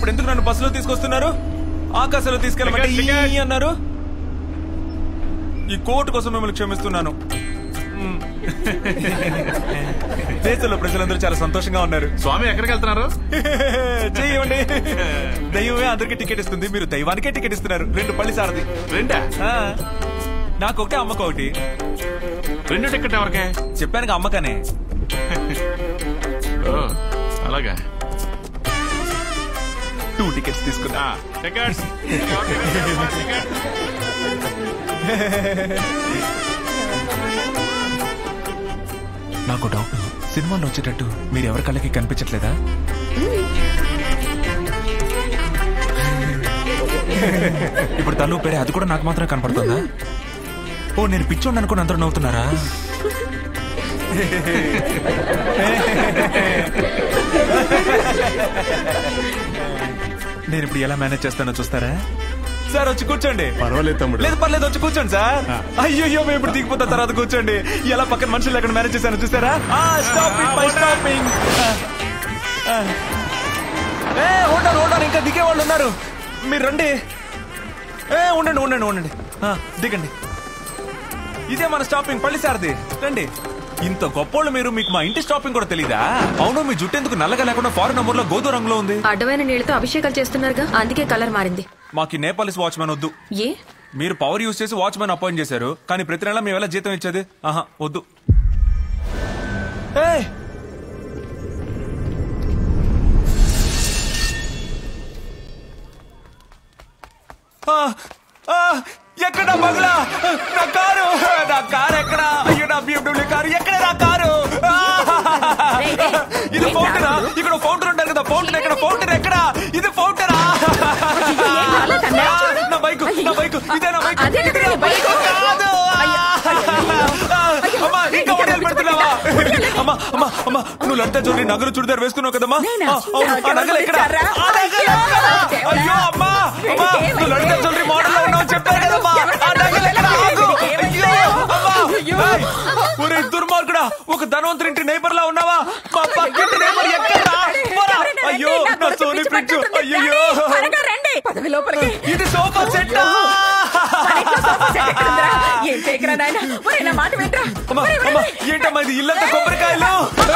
ఇప్పుడు ఎందుకు నన్ను బస్సులో తీసుకొస్తున్నారు ఆకాశంలో తీసుకెళ్ళమంటే టికెట్, ఈ అన్నారు ఈ కోర్టు కోసం మిమ్మల్ని క్షమిస్తున్నాను మ్మ్. దేశంలో ప్రజలందరూ చాలా సంతోషంగా ఉన్నారు స్వామి ఎక్కడికి వెళ్తున్నారు చెయ్యండి దైవమే అందరికి టికెట్ ఇస్తుంది మీరు దైవానికే టికెట్ ఇస్తున్నారు రెండు పల్లి సారది రెండా ఆ, నాకు ఒకటి అమ్మకు ఒకటి రెండు టికెట్ ఎవరికే చెప్పాను అమ్మకనే ఓ, అలాగా టూ టికెట్స్ తీసుకున్నా ఆ, టికెట్స్ టికెట్. నాకు డౌట్ సినిమాలో వచ్చేటట్టు మీరు ఎవరి కళ్ళకి కనిపించట్లేదా ఇప్పుడు తను పేరే అది కూడా నాకు మాత్రమే కనపడుతుందా ఓ నేను పిచ్చోండి అనుకుని అందరూ నవ్వుతున్నారా నేను ఇప్పుడు ఎలా మేనేజ్ చేస్తానో చూస్తారా సార్ వచ్చి కూర్చోండి పర్వాలేదు తమ్ముడు లేదు పర్లేదు వచ్చి కూర్చోండి సార్ అయ్యో మేము ఇప్పుడు దిగిపోతా తర్వాత కూర్చోండి ఎలా పక్కన మనుషులు ఎక్కడ మేనేజ్ చేశాను చూసారా స్టాపింగ్ బై స్టాపింగ్ ఏ ఉండండి ఉండండి ఇంకా దిగే వాళ్ళు ఉన్నారు మీరు రండి ఏ ఉండండి ఉండండి ఉండండి ఆ, దిగండి ఇదే మన స్టాపింగ్ పల్లి సారది రండి ఇంత గొప్పోళ్ళు మీరు మీకు మా ఇంటి స్టాపింగ్ కూడా తెలీదా అవును మీ జుట్టు ఎందుకు నల్లగా లేకుండా ఫారెన్ నంబర్ లో గోధుమ రంగులో ఉంది అడ్డమైన నీళ్ళతో అభిషేకాలు చేస్తున్నారుగా అందుకే కలర్ మారింది మాకు ఈ నేపాలిస్ వాచ్మెన్ వద్దు ఏ మీరు పవర్ యూజ్ చేసి వాచ్మెన్ అపాయింట్ చేశారు కానీ ప్రతి నెల మేము ఎలా జీతం ఇచ్చేది ఆహా వద్దు ఏయ్! ఆ, ఆ, ఎక్కడ బంగ్లా నా కారు నా కారు ఎక్కడ అయ్యో నా బిఎండబ్ల్యూ కారు ఎక్కడ నా కారు ఆ! ఇది ఫౌంటనా ఇక్కడ ఫౌంటన్ ఉంటారు కదా ఫౌంటన్ ఎక్కడ ఫౌంటన్ ఎక్కడ ఇది ఫౌంటనా నా బైక్ నా బైక్ ఇదే నా బైక్ అదే ఇదే నా నీ బైకు? కాదు అమ్మా ఇంకా వడియాలు పెడుతున్నావా అమ్మా అమ్మా అమ్మా నువ్వు లంతా చోరీ నగలు చుడిదారు వేసుకున్నావు కదమ్మా ఆ, అవును, ఆ నగలు ఎక్కడ ఆ నగలు ఎక్కడ? అయ్యో అమ్మా అమ్మా నువ్వు లంతా చోరీ మోడల్ లో ఉన్నావు చెప్పారు కదమ్మా ఆ నగలు ఎక్కడ ఆగు అయ్యో అమ్మా ఏయ్, ఒరే దుర్మార్గుడా ఒక ధనవంతుడింటి నైబర్ లా ఉన్నావా మా పక్కింటి నైబర్ ఎక్కడ పోరా. అయ్యో నా సోనీ ఫ్రిడ్జ్ అయ్యో రండి పదవి లోపలికి ఇది సోఫా సెట్ ఏం చేయకరా నాయన ఒరేయ్, నా మాట వింటరా అమ్మా అమ్మా ఏంటమ్మా ఇది ఇల్లంతా కొబ్బరికాయలు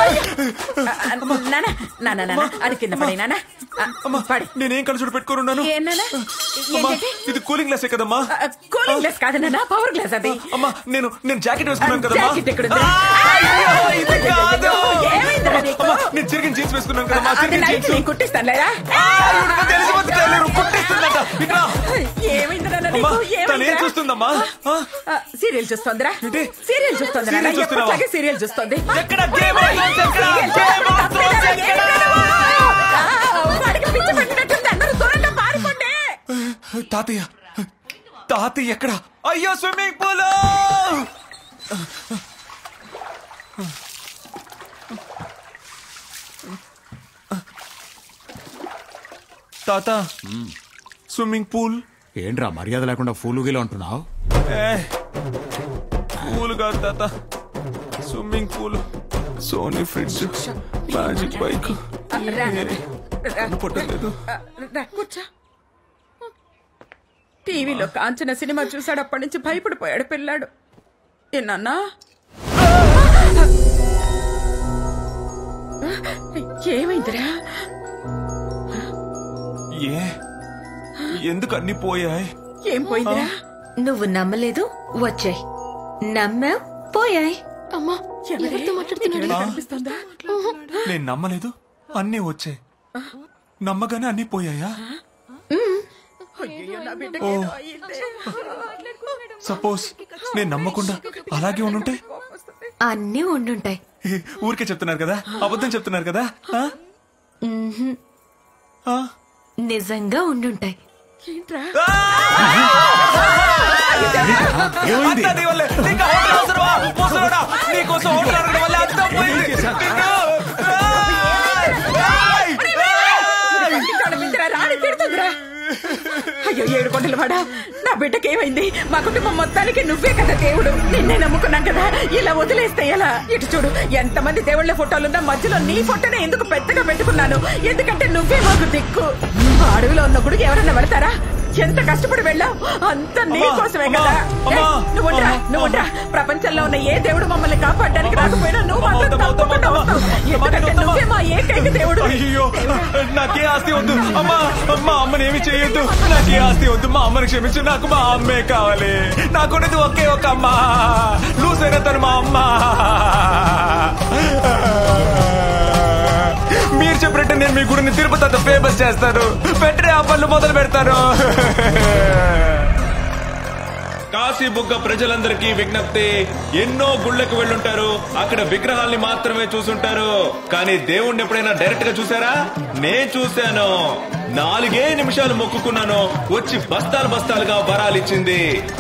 నాన్న నాన్న నాన్న అది కింద పడి నాన్న అమ్మా పడి నేనేం కలుసుడు పెట్టుకోనున్నాను ఏం నాన్న అమ్మా ఏంటంటే ఇది కూలింగ్ గ్లాసే కదమ్మా కూలింగ్ గ్లాస్ కాదు నాన్న పవర్ గ్లాస్ అది అమ్మా నేను నేను జాకెట్ వేసుకున్నాను కదమ్మా జాకెట్ ఎక్కడుంది? ఆ, అయ్యో, ఇది కాదు ఏమైందిరా నీకు? అమ్మా నేను చిరిగిన జీన్స్ వేసుకున్నాను కదమ్మా అది చిరిగిన నైట్ జీన్స్ నేను కుట్టిస్తాను లేరా తెలిసిపోతే టైలర్ కుట్టిస్తుందట ఇక్కడ ఏమైందిరా నాన్న అమ్మా నీకు? తను ఏం ఏమైందిరా? చూస్తుందమ్మా ఆ, ఆ, సీరియల్ చూస్తోందిరా ఏంటి? సీరియల్ చూస్తోందిరా సీరియల్ చూస్తున్నావా? ఎప్పటిలాగే సీరియల్ చూస్తోంది ఎక్కడ గేమ్ ఆఫ్ థ్రోన్స్ ఎక్కడ గేమ్ ఆఫ్ థ్రోన్స్ ఎక్కడ వాడికి పిచ్చి పట్టినట్టుంది అందరూ దూరంగా పారిపోండి తాతయ్య తాతయ్య ఎక్కడ అయ్యో స్విమ్మింగ్ పూల్ తాత స్విమ్మింగ్ పూల్ ఏంట్రా మర్యాద లేకుండా ఫూలుగిలో ఉంటున్నావు పూల్ కాదు తాత swimming pool Sony fridge magic bike రా, రా, పుట్టలేదు రా, రా, కూర్చో టీవీలో కాంచన సినిమా చూశాడు అప్పటి నుంచి భయపడిపోయాడు పిల్లాడు ఏనన్నా ఏమైందిరా ఏ ఎందుకు అన్ని పోయాయి ఏం పోయిందిరా నువ్వు నమ్మలేదు వచ్చాయి నమ్మావు పోయాయి అమ్మా ఎవరితో మాట్లాడుతున్నాడు ఇక్కడ కనిపిస్తుందా నేను నమ్మలేదు అన్నీ వచ్చాయి నమ్మగానే అన్ని పోయాయా అయ్యయ్యో, నా బిడ్డకి ఓ. ఏదో అయ్యిందే. సపోజ్ నేను నమ్మకుండా అలాగే ఉండుంటే అన్నీ ఉండుంటాయి ఊరికే చెప్తున్నారు కదా అబద్ధం చెప్తున్నారు కదా ఆ? ఆ? నిజంగా ఉండుంటాయి ఏంట్రా అంతా నీ వల్లే. నీకు హోటల్ అవసరమా? ముసలోడా, నీకోసం హోటల్ అడగడం వల్ల అంతా పోయింది. నిన్ను. ఏయ్! ఏయ్! ఏయ్! ఇక్కడ మిందిరా రాని తిడుతుందిరా అయ్యో ఏడు కొండలు వాడా నా బిడ్డకి ఏమైంది మా కుటుంబం మొత్తానికి నువ్వే కదా దేవుడు నిన్నే నమ్ముకున్నాం కదా ఇలా వదిలేస్తే ఎలా ఇటు చూడు ఎంతమంది దేవుళ్ళ ఫోటోలున్నా మధ్యలో నీ ఫోటోనే ఎందుకు పెద్దగా పెట్టుకున్నాను ఎందుకంటే నువ్వే మాకు దిక్కు ఆ అడవిలో ఉన్న గుడికి ఎవరన్నా వెళ్తారా ఎంత కష్టపడి వెళ్ళావు అంత నీ అమ్మా, కోసమే అమ్మా, కదా అమ్మా, ఏయ్, నువ్వు ఉండరా, నువ్వు ఉండరా. ప్రపంచంలో ఉన్న ఏ దేవుడు మమ్మల్ని కాపాడడానికి రాకపోయినా నువ్వు అమ్మా, మాత్రం వద్దమ్మా, తప్పకుండా వద్దమ్మా, వస్తావు వద్దమ్మా, ఎందుకంటే వద్దమ్మా. నువ్వే మా ఏకైక దేవుడు అయ్యో నాకే ఆస్తి వద్దు అమ్మా అమ్మా అమ్మని ఏమి చేయొద్దు నాకే ఆస్తి వద్దు మా అమ్మని క్షమించు నాకు మా అమ్మే కావాలి నాకున్నది ఒకే ఒక అమ్మ లూస్ అయిన తను మా అమ్మ మీరు చెప్పినట్టు నేను మీ గుడిని తిరుపతి అంత ఫేమస్ చేస్తాను వెంటనే ఆ పనులు మొదలు పెడతాను కాశీ బుగ్గ ప్రజలందరికీ విజ్ఞప్తి ఎన్నో గుళ్ళకు వెళ్ళుంటారు అక్కడ విగ్రహాల్ని మాత్రమే చూసుంటారు కానీ దేవుణ్ణి ఎప్పుడైనా డైరెక్ట్ గా చూసారా నేను చూశాను నాలుగే నిమిషాలు మొక్కుకున్నాను వచ్చి బస్తాలు బస్తాలుగా వరాలిచ్చింది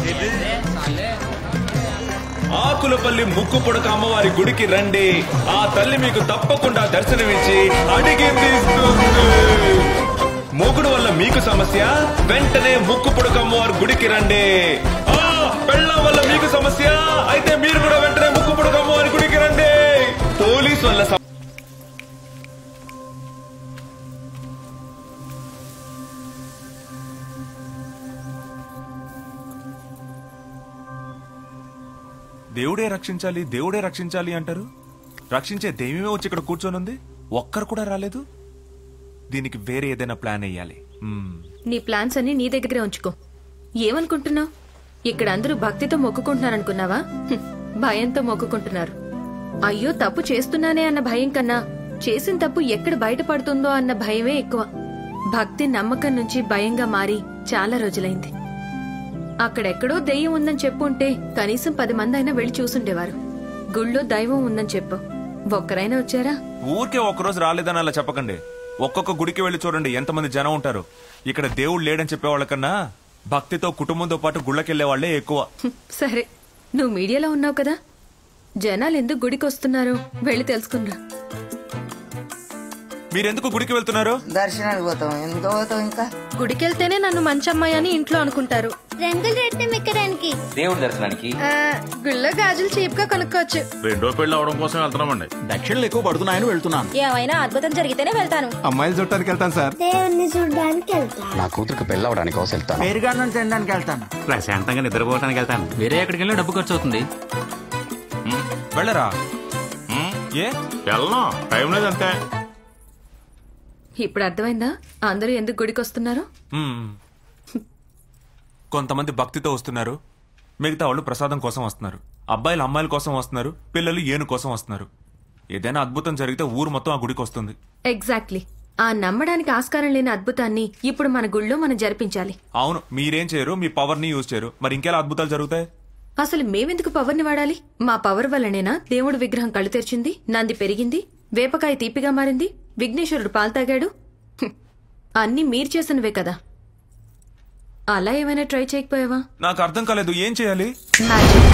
ఆకులపల్లి ముక్కు పొడక అమ్మవారి గుడికి రండి ఆ తల్లి మీకు తప్పకుండా దర్శనమిచ్చి అడిగింది ఇస్తుంది. మొగుడు వల్ల మీకు సమస్య వెంటనే ముక్కు పొడక అమ్మవారి గుడికి రండి ఆ, పెళ్ళాం వల్ల మీకు సమస్య అయితే మీరు కూడా వెంటనే ముక్కు పొడక అమ్మవారి గుడికి రండి పోలీస్ వల్ల సమ- దేవుడే రక్షించాలి దేవుడే రక్షించాలి అంటారు రక్షించే దైవమే వచ్చి ఇక్కడ కూర్చొని ఉంది ఒక్కరు కూడా రాలేదు దీనికి వేరే ఏదైనా ప్లాన్ వేయాలి మ్మ్. నీ ప్లాన్స్ అన్ని నీ దగ్గరే ఉంచుకో ఏమనుకుంటున్నావు ఇక్కడ అందరూ భక్తితో మొక్కుకుంటున్నారనుకున్నావా హ్మ్, భయంతో మొక్కుకుంటున్నారు అయ్యో తప్పు చేస్తున్నానే అన్న భయం కన్నా చేసిన తప్పు ఎక్కడ బయటపడుతుందో అన్న భయమే ఎక్కువ భక్తి నమ్మకం నుంచి భయంగా మారి చాలా రోజులైంది అక్కడెక్కడో దెయ్యం ఉందని చెప్పుంటే కనీసం పది మంది అయినా వెళ్లి చూసుండేవారు గుళ్ళో దైవం ఉందని చెప్పు ఒక్కరైనా వచ్చారా ఊరికే ఒక్కరోజు రాలేదని అలా చెప్పకండి ఒక్కొక్క గుడికి వెళ్లి చూడండి ఎంతమంది జనం ఉంటారు ఇక్కడ దేవుడు లేడని చెప్పేవాళ్ళకన్నా భక్తితో కుటుంబంతో పాటు గుళ్ళకెళ్లే వాళ్లే ఎక్కువ హ్మ్, సరే నువ్వు మీడియాలో ఉన్నావు కదా జనాలు ఎందుకు గుడికి వస్తున్నారు వెళ్ళి తెలుసుకున్నా మీరెందుకు గుడికి వెళ్తున్నారు దర్శనానికి పోతాం ఎందుకు పోతాం ఇంకా గుడికెళ్తేనే నన్ను మంచి అమ్మాయి అని ఇంట్లో అనుకుంటారు రంగులు రెడ్డి మెక్కడానికి దేవుడి దర్శనానికి ఆ, గుళ్ళో గాజులు చీప్ గా కొనుక్కోవచ్చు రెండో పెళ్లి అవడం కోసం వెళ్తున్నామండి దక్షిణలు ఎక్కువ పడుతున్నాయని వెళ్తున్నాను ఏమైనా అద్భుతం జరిగితేనే వెళ్తాను అమ్మాయిలు చుట్టానికి వెళ్తాను సార్ దేవుణ్ణి చూడడానికి వెళ్తాను నా కూతురికి పెళ్ళి అవడానికి కోసం వెళ్తాను పెరుగన్నం తినడానికి వెళ్తాను ప్రశాంతంగా నిద్రపోవడానికి వెళ్తాను వేరే ఎక్కడికి వెళ్ళినా డబ్బు ఖర్చు అవుతుంది వెళ్ళరా ఏ వెళ్ళను టైం లేదు అంతే ఇప్పుడు అర్థమైందా అందరూ ఎందుకు గుడికి వస్తున్నారు మ్మ్. కొంతమంది భక్తితో వస్తున్నారు మిగతా వాళ్ళు ప్రసాదం కోసం వస్తున్నారు అబ్బాయిలు అమ్మాయిల కోసం వస్తున్నారు పిల్లలు ఏను కోసం వస్తున్నారు ఏదైనా అద్భుతం జరిగితే ఊరు మొత్తం ఆ గుడికి వస్తుంది ఎగ్జాక్ట్లీ ఆ నమ్మడానికి ఆస్కారం లేని అద్భుతాన్ని ఇప్పుడు మన గుళ్ళో మనం జరిపించాలి అవును మీరేం చేయరు మీ పవర్ ని యూజ్ చేయరు మరి ఇంకెలా అద్భుతాలు జరుగుతాయి అసలు మేమెందుకు పవర్ని వాడాలి మా పవర్ వల్లనేనా దేవుడు విగ్రహం కళ్ళు తెరిచింది నంది పెరిగింది వేపకాయ తీపిగా మారింది విఘ్నేశ్వరుడు పాలు తాగాడు హ్మ్. అన్నీ మీరు చేసినవే కదా అలా ఏమైనా ట్రై చేయకపోయావా నాకు అర్థం కాలేదు ఏం చేయాలి మ్యాజిక్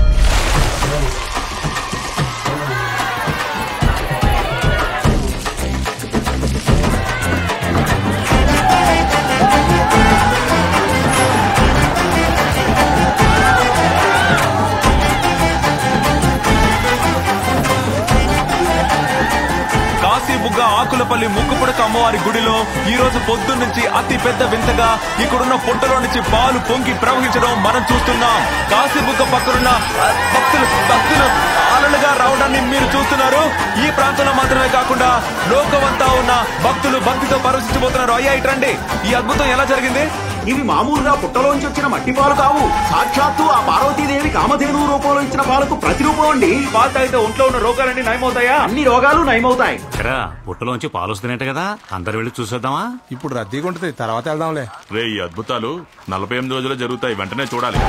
కాశీ బుగ్గ ఆకులపల్లి ముక్కుపుడక అమ్మవారి గుడిలో ఈ రోజు పొద్దున్న నుంచి అతి పెద్ద వింతగా ఇక్కడున్న పుట్టలో నుంచి పాలు పొంగి ప్రవహించడం మనం చూస్తున్నాం కాశీ బుగ్గ పక్కనున్న ఆ, భక్తులు భక్తులు అలలుగా రావడాన్ని మీరు చూస్తున్నారు ఈ ప్రాంతంలో మాత్రమే కాకుండా లోకమంతా ఉన్న భక్తులు భక్తితో పరవశించబోతున్నారు అయ్యా ఇట్రండి ఈ అద్భుతం ఎలా జరిగింది ఇవి మామూలుగా పుట్టలోంచి వచ్చిన మట్టి పాలు కావు సాక్షాత్తు ఆ పార్వతీదేవి కామధేను రూపంలో ఇచ్చిన పాలకు ప్రతిరూపం అండి పాలు తాగితే ఒంట్లో ఉన్న రోగాలన్నీ నయమవుతాయా అన్ని రోగాలు నయమవుతాయి ఇక్కడ పుట్టలోంచి పాలు వస్తున్నట్టు కదా అందరు వెళ్ళి చూసేద్దామా ఇప్పుడు రద్దీగా ఉంటుంది తర్వాత వెళ్దాంలే రే ఈ అద్భుతాలు నలభై ఎనిమిది రోజుల్లో జరుగుతాయి వెంటనే చూడాలి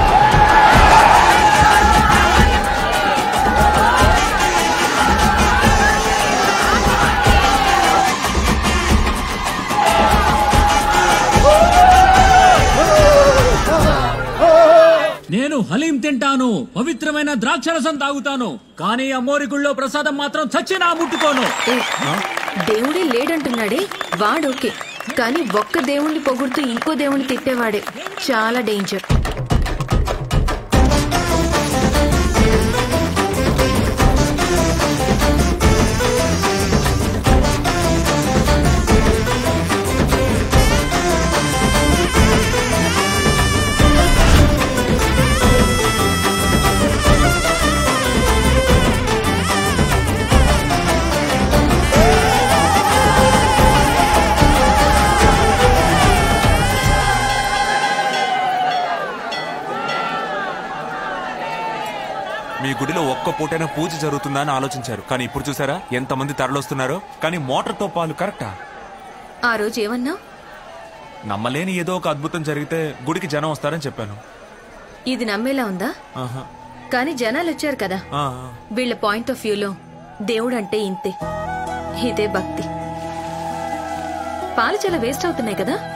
నేను హలీం తింటాను పవిత్రమైన ద్రాక్షరసం తాగుతాను కానీ అమ్మోరి గుళ్ళో ప్రసాదం మాత్రం చచ్చినా ముట్టుకోను ఏ, దేవుడే లేడంటున్నాడే వాడోకే కానీ ఒక్క దేవుణ్ణి పొగుడుతూ ఇంకో దేవుణ్ణి తిట్టేవాడే చాలా డేంజర్ మీ గుడిలో ఒక్క పూటైనా పూజ జరుగుతుందా అని ఆలోచించారు కానీ ఇప్పుడు చూసారా ఎంతమంది తరలొస్తున్నారో కానీ మోటార్తో పాలు కరెక్టా ఆ రోజు ఏమన్నా నమ్మలేని ఏదో ఒక అద్భుతం జరిగితే గుడికి జనం వస్తారని చెప్పాను ఇది నమ్మేలా ఉందా ఆహా. కానీ జనాలు వచ్చారు కదా ఆ, వీళ్ళ పాయింట్ ఆఫ్ వ్యూలో దేవుడు అంటే ఇంతే ఇదే భక్తి పాలు చాలా వేస్ట్ అవుతున్నాయి కదా